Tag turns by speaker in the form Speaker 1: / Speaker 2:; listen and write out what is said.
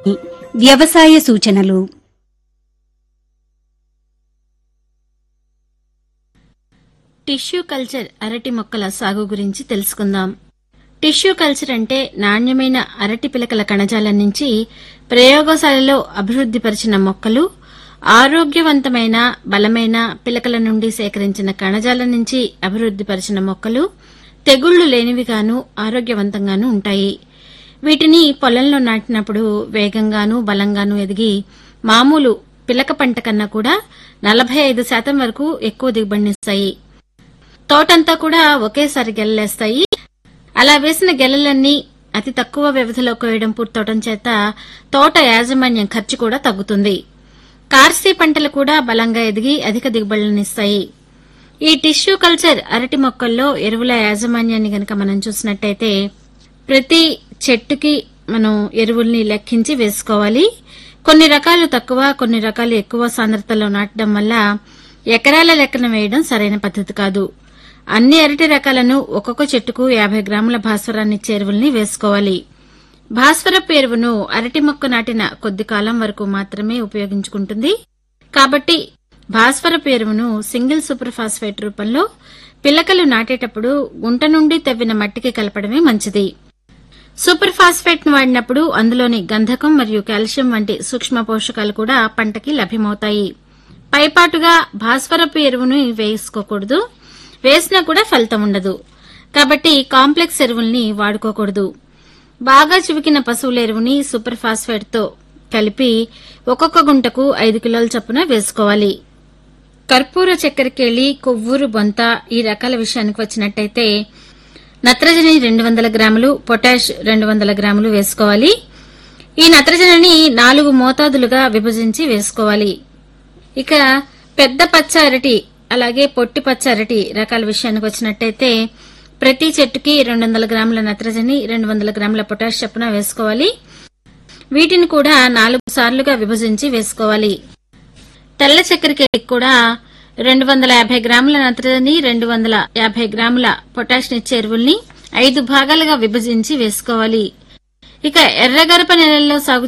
Speaker 1: వ్యవసాయ సూచనలు
Speaker 2: tissue culture అరటి మొక్కల సాగు గురించి తెలుసుకుందాం టిష్యూ కల్చర్ అంటే నాణ్యమైన అరటి పిలకల కణజాలం నుంచి ప్రయోగశాలలో అభివృద్ధిపరిచిన మొక్కలు ఆరోగ్యవంతమైన బలమైన పిలకల నుండి సేకరించిన కణజాలం నుంచి అభివృద్ధిపరిచిన మొక్కలు తెగుళ్లు లేనివిగాను ఆరోగ్యవంతంగాను ఉంటాయి వీటిని పొలంలో నాటినప్పుడు వేగంగాను బలంగాను ఎదిగి మామూలు పిలక పంట కన్నా కూడా నలభై ఐదు శాతం వరకు ఎక్కువ దిగుబడినిస్తాయి తోటంతా కూడా ఒకేసారి గెలలేస్తాయి అలా వేసిన గెలలన్నీ అతి తక్కువ వ్యవధిలో కోయడం పూర్తవడం చేత తోట యాజమాన్యం ఖర్చు కూడా తగ్గుతుంది కార్సీ పంటలు కూడా బలంగా ఎదిగి అధిక దిగుబడులనిస్తాయి ఈ టిష్యూ కల్చర్ అరటి మొక్కల్లో ఎరువుల యాజమాన్యాన్ని గనక మనం చూసినట్టయితే ప్రతి చెట్టుకి మనం ఎరువుల్ని లెక్కించి వేసుకోవాలి కొన్ని రకాలు తక్కువ కొన్ని రకాలు ఎక్కువ సాంద్రతలో నాటడం వల్ల ఎకరాల లెక్కన వేయడం సరైన పద్ధతి కాదు అన్ని అరటి రకాలను ఒక్కొక్క చెట్టుకు యాభై గ్రాముల భాస్వరాన్ని ఎరువుల్ని వేసుకోవాలి భాస్వరపు ఎరువును అరటి మొక్క నాటిన కొద్ది కాలం వరకు మాత్రమే ఉపయోగించుకుంటుంది కాబట్టి భాస్వరపు ఎరువును సింగిల్ సూపర్ ఫాస్ఫేట్ రూపంలో పిల్లకలు నాటేటప్పుడు గుంట నుండి తవ్విన మట్టికి కలపడమే మంచిది సూపర్ ఫాస్ఫేట్ ను వాడినప్పుడు అందులోని గంధకం మరియు కాల్షియం వంటి సూక్ష్మ పోషకాలు కూడా పంటకి లభ్యమవుతాయి పైపాటుగా భాస్వరపు ఎరువును వేసుకోకూడదు వేసినా కూడా ఫలితం ఉండదు కాబట్టి కాంప్లెక్స్ ఎరువుల్ని వాడుకోకూడదు బాగా చివికిన పశువుల ఎరువుని సూపర్ ఫాస్ఫేట్ తో కలిపి ఒక్కొక్క గుంటకు ఐదు కిలోల చొప్పున వేసుకోవాలి కర్పూర చక్కెరకేళి కొవ్వూరు బొంత ఈ రకాల విషయానికి వచ్చినట్టయితే నత్రజని రెండు వందల గ్రాములు పొటాష్ రెండు వందల గ్రాములు వేసుకోవాలి ఈ నత్రజనిని నాలుగు మోతాదులుగా విభజించి వేసుకోవాలి ఇక పెద్ద పచ్చ అరటి అలాగే పొట్టి పచ్చ అరటి రకాల విషయానికి వచ్చినట్టయితే ప్రతి చెట్టుకి రెండు వందల గ్రాముల నత్రజని రెండు వందల గ్రాముల పొటాష్ చొప్పున వేసుకోవాలి వీటిని కూడా నాలుగు సార్లుగా విభజించి వేసుకోవాలి తెల్ల చక్కెరకి కూడా రెండు వందల యాభై గ్రాముల నత్రజని రెండు వందల యాభై గ్రాముల పొటాష్ నిచ్చే ఎరువుల్ని ఐదు భాగాలుగా విభజించి వేసుకోవాలి ఇక ఎర్రగరప నెలల్లో సాగు